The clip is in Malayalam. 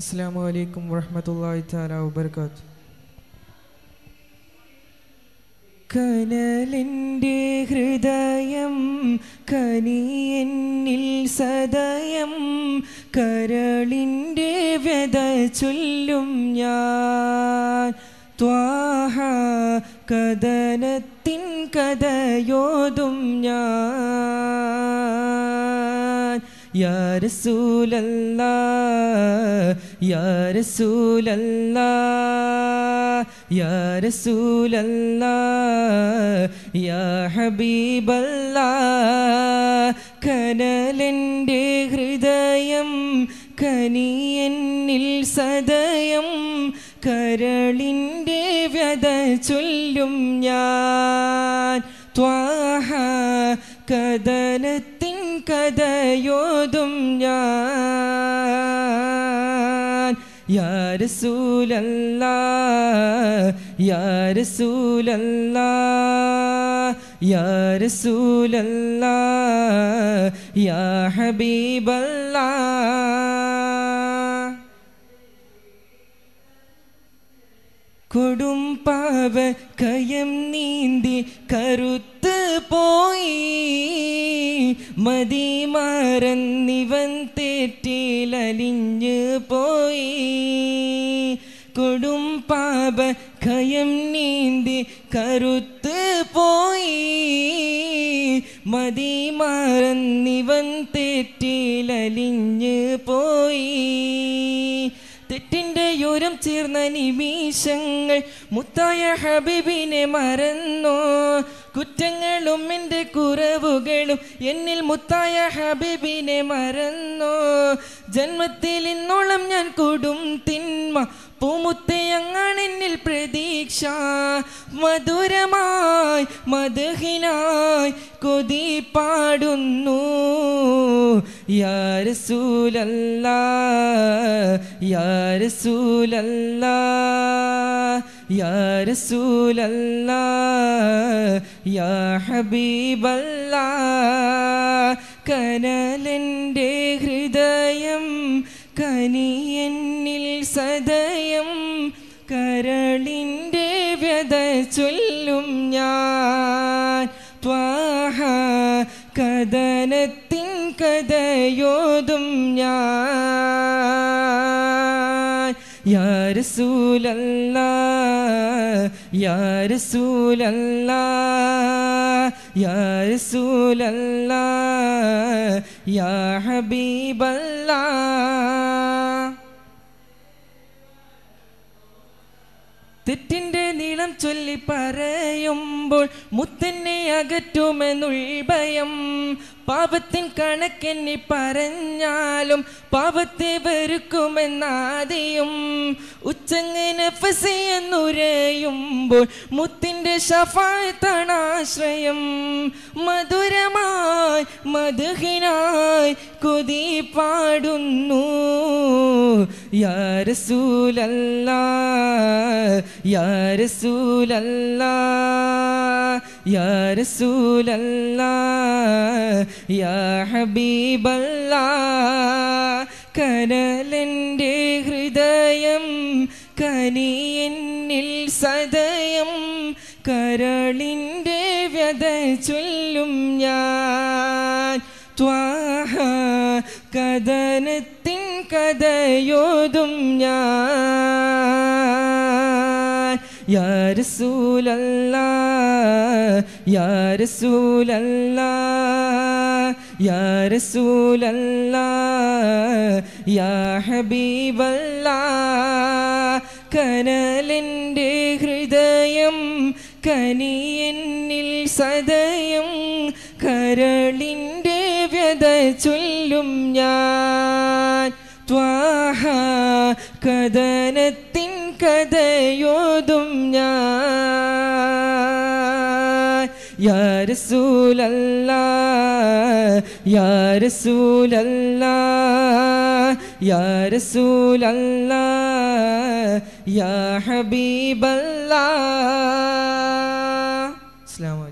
അസ്സാം വലൈക്കും വറഹമത്തല്ലാഹി താല വബർക്കാത്തു കനലിൻ്റെ ഹൃദയം കനിയെന്നിൽ സദയം കരളിൻ്റെ വ്യത ചൊല്ലും ഞാൻ ത്വാഹ കഥനത്തിൻ കഥയോതും ഞാൻ യാ റസൂലല്ലാ യാ റസൂലല്ലാ യാ റസൂലല്ലാ യാ ഹബീബല്ലാ കനലെൻ്റെ ഹൃദയം കനിയെന്നിൽ സദയം കരളിൻ്റെ വ്യത ചൊല്ലും ഞാൻ ത്വാഹ കഥനത്തിൻ കഥയോതും ഞാൻ യാ റസൂലല്ലാ യാ റസൂലല്ലാ യാ റസൂലല്ലാ യാ ഹബീബല്ലാ കൊടും പാവ കയം നീന്തി കറുത്ത് പോയി മതി മറന്നിവൻ തെറ്റിലലിഞ്ഞ് പോയി കൊടും പാപ കയം നീന്തി കറുത്ത് പോയി മതി മറന്നിവൻ തെറ്റിലലിഞ്ഞ് പോയി തെറ്റിൻ്റെ യോരം ചേർന്ന നിമിഷങ്ങൾ മുത്തായ ഹബീബിനെ മറന്നോ കുറ്റങ്ങളും എൻ്റെ കുറവുകളും എന്നിൽ മുത്തായ ഹബീബിനെ മറന്നോ ജന്മത്തിൽ ഇന്നോളം ഞാൻ കൊടും തിന്മ പൂമുത്തയങ്ങാണ് എന്നിൽ പ്രതീക്ഷ മധുരമായി മധുഹിനായി കൊതി പാടുന്നു യാ റസൂലല്ലാ യാ റസൂലല്ലാ യാ റസൂലല്ലാ യാ ഹബീബല്ലാ കനലെൻ്റെ ഹൃദയം കനിയെന്നിൽ സദയം കരളിൻ്റെ വ്യത ചൊല്ലും ഞാൻ ത്വാഹ കഥനത്തിൻ കഥയോതും ഞാൻ യാ റസൂലല്ലാ യാ റസൂലല്ലാ യാ റസൂലല്ലാ യാ ഹബീബല്ലാ തെറ്റിന്റെ നീളം ചൊല്ലി പറയുമ്പോൾ മുത്തന്നെ അകറ്റുമെന്നുൾഭയം പാപത്തിൻ കണക്കെന്നി പറഞ്ഞാലും പാപത്തെ വെറുക്കുമെന്നാദിയും ഉച്ചങ്ങനെ ഫസിയെന്നുരയുമ്പോൾ മുത്തിൻ്റെ ഷഫായത്താണാശ്രയം മധുരമായി മധുഹിനായി കൊതി പാടുന്നു യാ റസൂലല്ലാ യാ റസൂലല്ലാ യാ റസൂലല്ലാ യാ ഹബീബല്ലാ കനലെൻ്റെ ഹൃദയം കനിയെന്നിൽ സദയം കരളിൻ്റെ വ്യത ചൊല്ലും ഞാൻ ത്വാഹ കഥനത്തിൻ കഥയോതും ഞാൻ യാ റസൂലല്ലാ യാ റസൂലല്ലാ യാ റസൂലല്ലാ യാ ഹബീബല്ലാ കനലെൻ്റെ ഹൃദയം കനിയെന്നിൽ സദയം കരളിൻ്റെ വ്യത ചൊല്ലും ഞാൻ ത്വാഹ കഥനത്തിൻ കഥയോതും ഞാൻ യാ റസൂലല്ലാ യാ റസൂലല്ലാ യാ റസൂലല്ലാ യാ ഹബീബല്ലാ അസ്സലാമു